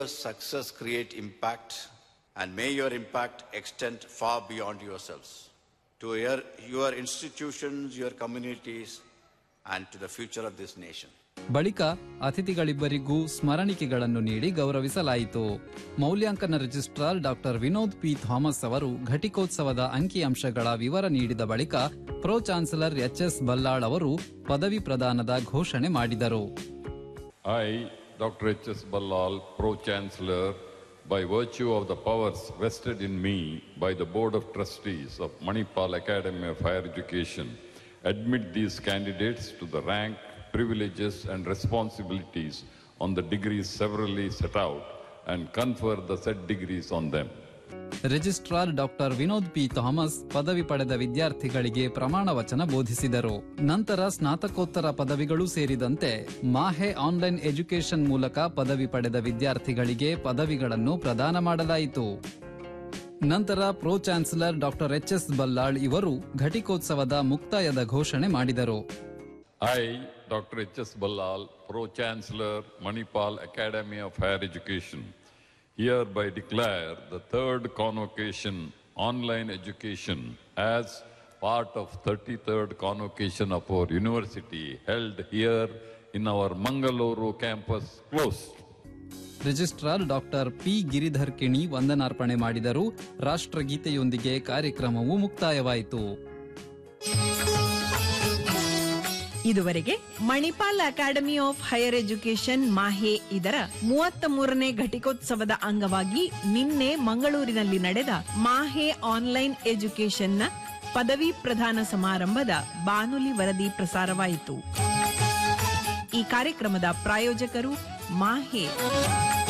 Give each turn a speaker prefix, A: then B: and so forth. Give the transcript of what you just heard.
A: success create impact and may your impact extend far beyond yourselves to your, your institutions, your communities, and to the future of this nation.
B: ಬಳಿಕ ಅತಿಥಿಗಳಿಬ್ಬರಿಗೂ ಸ್ಮರಣಿಕೆಗಳನ್ನು ನೀಡಿ ಗೌರವಿಸಲಾಯಿತು ಮೌಲ್ಯಾಂಕನ registrar doctor Vinod P Thomas ಅವರು ಘಟಿಕೋತ್ಸವದ ಅಂಕಿಅಂಶಗಳ ವಿವರ ನೀಡಿದ ಬಳಿಕ pro chancellor H S Ballal ಅವರು ಪದವಿ ಪ್ರದಾನದ ಘೋಷಣೆ ಮಾಡಿದರು
C: I, Dr. H.S. Ballal, Pro Chancellor, by virtue of the powers vested in me by the Board of Trustees of Manipal Academy of Higher Education, admit these candidates to the rank, privileges, and responsibilities on the degrees severally set out and confer the said degrees on them.
B: Registrar doctor Vinod P Thomas ಪದವಿ ಪಡೆದ ವಿದ್ಯಾರ್ಥಿಗಳಿಗೆ ಪ್ರಮಾಣ ವಚನ ಬೋಧಿಸಿದರು ನಂತರ ಸ್ನಾತಕೋತ್ತರ ಪದವಿಗಳು ಸೇರಿದಂತೆ ಮಾಹೆ online education ಮೂಲಕ ಪದವಿ ಪಡೆದ ವಿದ್ಯಾರ್ಥಿಗಳಿಗೆ ಪದವಿಗಳನ್ನು ಪ್ರದಾನ ಮಾಡಲಾಯಿತು ನಂತರ pro chancellor doctor H S Ballal ಇವರು ಘಟಿಕೋತ್ಸವದ ಮುಕ್ತಾಯದ ಘೋಷಣೆ ಮಾಡಿದರು
C: I, Dr. H.S. Ballal, Pro Chancellor, Manipal Academy of Higher Education, hereby declare the third convocation online education as part of 33rd convocation of our university held here in our Mangaluru campus closed.
B: Registrar doctor P Giridhar Kini ವಂದನಾರ್ಪಣೆ ಮಾಡಿದರು ರಾಷ್ಟ್ರಗೀತೆಯೊಂದಿಗೆ ಕಾರ್ಯಕ್ರಮವು ಮುಕ್ತಾಯವಾಯಿತು
D: ಇದುವರೆಗೆ Manipal academy of higher education MAHE ಇದರ ಮೂವತ್ತ ಮೂರನೇ ಘಟಿಕೋತ್ಸವದ ಅಂಗವಾಗಿ ನಿನ್ನೆ ಮಂಗಳೂರಿನಲ್ಲಿ ನಡೆದ ಮಾಹೆ ಆನ್ಲೈನ್ ಎಜುಕೇಶನ್ನ ಪದವಿ ಪ್ರದಾನ ಸಮಾರಂಭದ ಬಾನುಲಿ ವರದಿ ಪ್ರಸಾರವಾಯಿತು ಈ ಕಾರ್ಯಕ್ರಮದ ಪ್ರಾಯೋಜಕರು ಮಾಹೆ